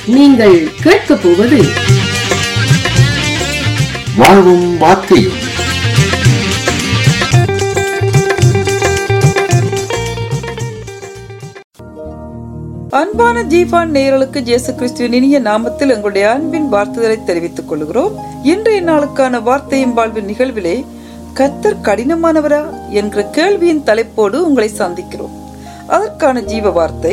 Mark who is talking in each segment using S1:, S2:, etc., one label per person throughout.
S1: நீங்கள் கேட்கப் போவது
S2: வாழ்வும் வார்த்தையும்
S3: அன்பான ஜீவான் நேயர்களுக்கு இயேசு கிறிஸ்துவின் இனிய நாமத்தில் எங்களுடைய அன்பின் வார்த்தைகளை தெரிவித்துக் கொள்கிறோம் இன்றைய நாளுக்கான வார்த்தையும் வாழ்வின் நிகழ்விலே கத்தர் கடினமானவரா என்ற கேள்வியின் தலைப்போடு உங்களை சந்திக்கிறோம் அதற்கான ஜீவ வார்த்தை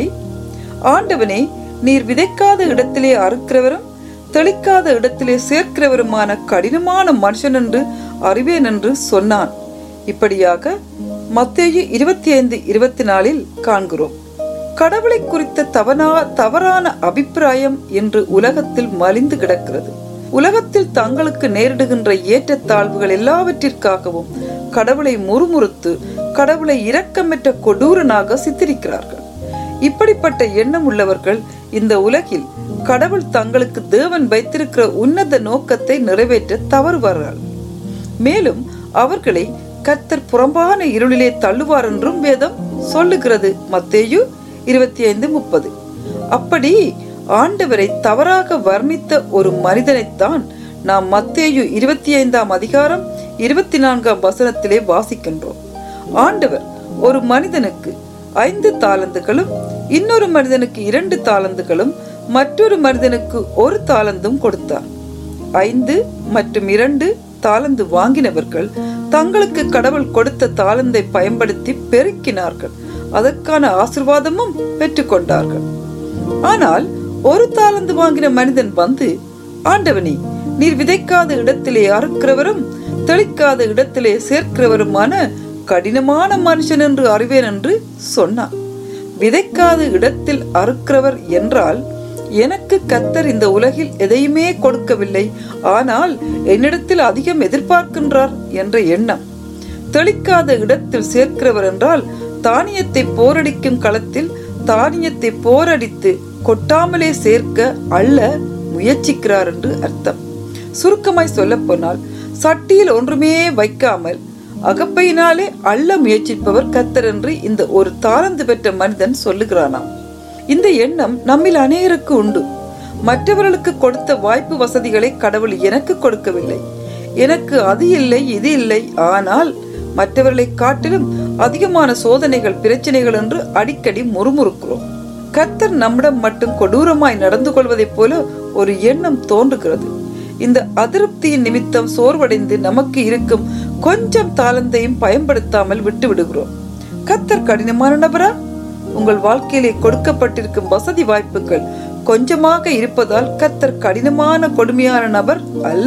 S3: ஆண்டவனே நீர் விதைக்காத இடத்திலே அறுக்கிறவரும் தெளிக்காத இடத்திலே சேர்க்கிறவருமான கடினமான மனுஷன் என்று அறிவேன் என்று சொன்னான் இப்படியாக மத்தேயு இருபத்தி ஐந்து இருபத்தி நாலில் காண்கிறோம் கடவுளை குறித்த தவனா தவறான அபிப்பிராயம் என்று உலகத்தில் மலிந்து கிடக்கிறது உலகத்தில் தங்களுக்கு நேரிடுகின்ற ஏற்றத்தாழ்வுகள் எல்லாவற்றிற்காகவும் கடவுளை முறுமுறுத்து கடவுளை இரக்கமற்ற கொடூரனாக சித்தரிக்கிறார்கள் இப்படிப்பட்ட எண்ணம் உள்ளவர்கள் இந்த உலகில் கடவுள் தங்களுக்கு தேவன் வைத்திருக்கிற உன்னத நோக்கத்தை நிறைவேற்ற தவறுவார்கள் மேலும் அவர்களை கத்தர் புறம்பான இருளிலே தள்ளுவார் என்றும் வேதம் சொல்லுகிறது மத்தேயு இருபத்தி ஐந்து முப்பது அப்படி ஆண்டவரை தவறாக வர்ணித்த ஒரு மனிதனைத்தான் நாம் மத்தேயு இருபத்தி ஐந்தாம் அதிகாரம் இருபத்தி நான்காம் வசனத்திலே வாசிக்கின்றோம் ஆண்டவர் ஒரு மனிதனுக்கு ஐந்து தாளந்துகளும் இன்னொரு மனிதனுக்கு இரண்டு தாளந்துகளும் மற்றொரு மனிதனுக்கு ஒரு தாளந்தும் கொடுத்தார் ஐந்து மற்றும் இரண்டு தாளந்து வாங்கினவர்கள் தங்களுக்கு கடவுள் கொடுத்த தாளந்தை பயன்படுத்தி பெருக்கினார்கள் அதற்கான ஆசிர்வாதமும் பெற்றுக்கொண்டார்கள் ஆனால் ஒரு தாளந்து வாங்கின மனிதன் வந்து ஆண்டவனே நீர் விதைக்காத இடத்திலே அறுக்கிறவரும் தெளிக்காத இடத்திலே சேர்க்கிறவருமான கடினமான மனுஷன் என்று அறிவேன் என்று சொன்னான் விதைக்காத இடத்தில் அறுக்கிறவர் என்றால் எனக்கு கத்தர் இந்த உலகில் எதையுமே கொடுக்கவில்லை ஆனால் என்னிடத்தில் அதிகம் எதிர்பார்க்கின்றார் என்ற எண்ணம் தெளிக்காத இடத்தில் சேர்க்கிறவர் என்றால் தானியத்தை போரடிக்கும் களத்தில் தானியத்தை போரடித்து கொட்டாமலே சேர்க்க அள்ள முயற்சிக்கிறார் என்று அர்த்தம் சுருக்கமாய் சொல்ல போனால் சட்டியில் ஒன்றுமே வைக்காமல் அகப்பையினாலே அள்ள முயற்சிப்பவர் கத்தர் என்று இந்த ஒரு தாளந்து பெற்ற மனிதன் சொல்லுகிறானாம் இந்த எண்ணம் நம்மில் அநேகருக்கு உண்டு மற்றவர்களுக்கு கொடுத்த வாய்ப்பு வசதிகளை கடவுள் எனக்கு கொடுக்கவில்லை எனக்கு அது இல்லை இது இல்லை ஆனால் மற்றவர்களை காட்டிலும் அதிகமான சோதனைகள் பிரச்சனைகள் என்று அடிக்கடி முறுமுறுக்கிறோம் கர்த்தர் நம்மிடம் மட்டும் கொடூரமாய் நடந்து கொள்வதைப் போல ஒரு எண்ணம் தோன்றுகிறது இந்த அதிருப்தியின் நிமித்தம் சோர்வடைந்து நமக்கு இருக்கும் கொஞ்சம் தாளந்தையும் பயன்படுத்தாமல் விட்டு விடுகிறோம் கத்தர் கடினமான நபரா உங்கள் வாழ்க்கையிலே கொடுக்கப்பட்டிருக்கும் வசதி வாய்ப்புகள் கொஞ்சமாக இருப்பதால் கத்தர் கடினமான கொடுமையான நபர் அல்ல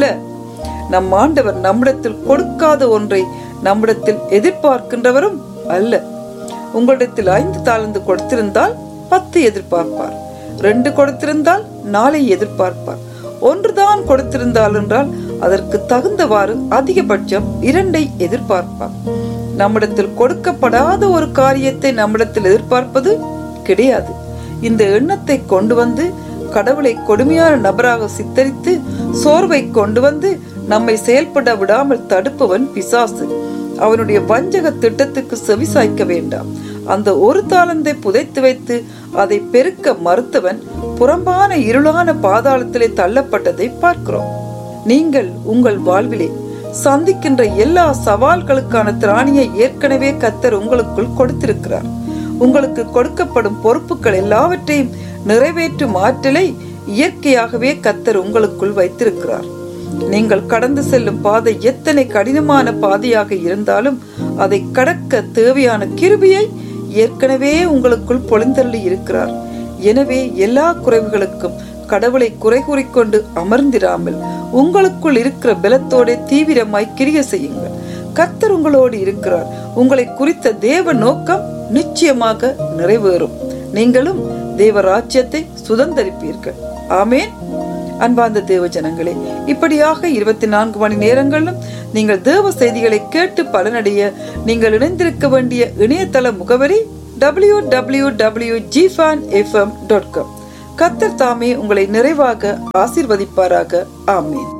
S3: நம் ஆண்டவர் நம்மிடத்தில் கொடுக்காத ஒன்றை நம்மிடத்தில் எதிர்பார்க்கின்றவரும் அல்ல உங்களிடத்தில் ஐந்து தாளந்து கொடுத்திருந்தால் பத்து எதிர்பார்ப்பார் ரெண்டு கொடுத்திருந்தால் நாளை எதிர்பார்ப்பார் ஒன்றுதான் கொடுத்திருந்தால் என்றால் அதற்கு தகுந்தவாறு அதிகபட்சம் இரண்டை எதிர்பார்ப்பார் நம்மிடத்தில் கொடுக்கப்படாத ஒரு காரியத்தை நம்மிடத்தில் எதிர்பார்ப்பது கிடையாது இந்த எண்ணத்தை கொண்டு வந்து கடவுளை கொடுமையான நபராக சித்தரித்து சோர்வை கொண்டு வந்து நம்மை செயல்பட விடாமல் தடுப்பவன் பிசாசு அவனுடைய வஞ்சக திட்டத்துக்கு செவிசாய்க்க வேண்டாம் அந்த ஒரு தாளந்தை புதைத்து வைத்து அதை பெருக்க மறுத்தவன் புறம்பான இருளான பாதாளத்திலே தள்ளப்பட்டதை பார்க்கிறோம் நீங்கள் உங்கள் வாழ்விலே சந்திக்கின்ற எல்லா சவால்களுக்கான திராணியை ஏற்கனவே கத்தர் உங்களுக்குள் கொடுத்திருக்கிறார் உங்களுக்கு கொடுக்கப்படும் பொறுப்புகள் எல்லாவற்றையும் நிறைவேற்றும் ஆற்றலை இயற்கையாகவே கத்தர் உங்களுக்குள் வைத்திருக்கிறார் நீங்கள் கடந்து செல்லும் பாதை எத்தனை கடினமான பாதையாக இருந்தாலும் அதை கடக்க தேவையான கிருபியை ஏற்கனவே உங்களுக்குள் பொழிந்தள்ளி இருக்கிறார் எனவே எல்லா குறைவுகளுக்கும் கடவுளை குறை கூறிக்கொண்டு அமர்ந்திராமல் உங்களுக்குள் இருக்கிற பலத்தோட தீவிரமாய் கிரிய செய்யுங்கள் கத்தர் உங்களோடு இருக்கிறார் உங்களை குறித்த தேவ நோக்கம் நிச்சயமாக நிறைவேறும் நீங்களும் தேவ ராஜ்யத்தை சுதந்திரிப்பீர்கள் ஆமேன் அன்பார்ந்த தேவ ஜனங்களே இப்படியாக இருபத்தி நான்கு மணி நேரங்களிலும் நீங்கள் தேவ செய்திகளை கேட்டு பலனடைய நீங்கள் இணைந்திருக்க வேண்டிய இணையதள முகவரி டபிள்யூ டபிள்யூ டபிள்யூ ஜிஃபான் எஃப்எம் டாட் காம் கத்தர் தாமே உங்களை நிறைவாக ஆசிர்வதிப்பாராக ஆமேன்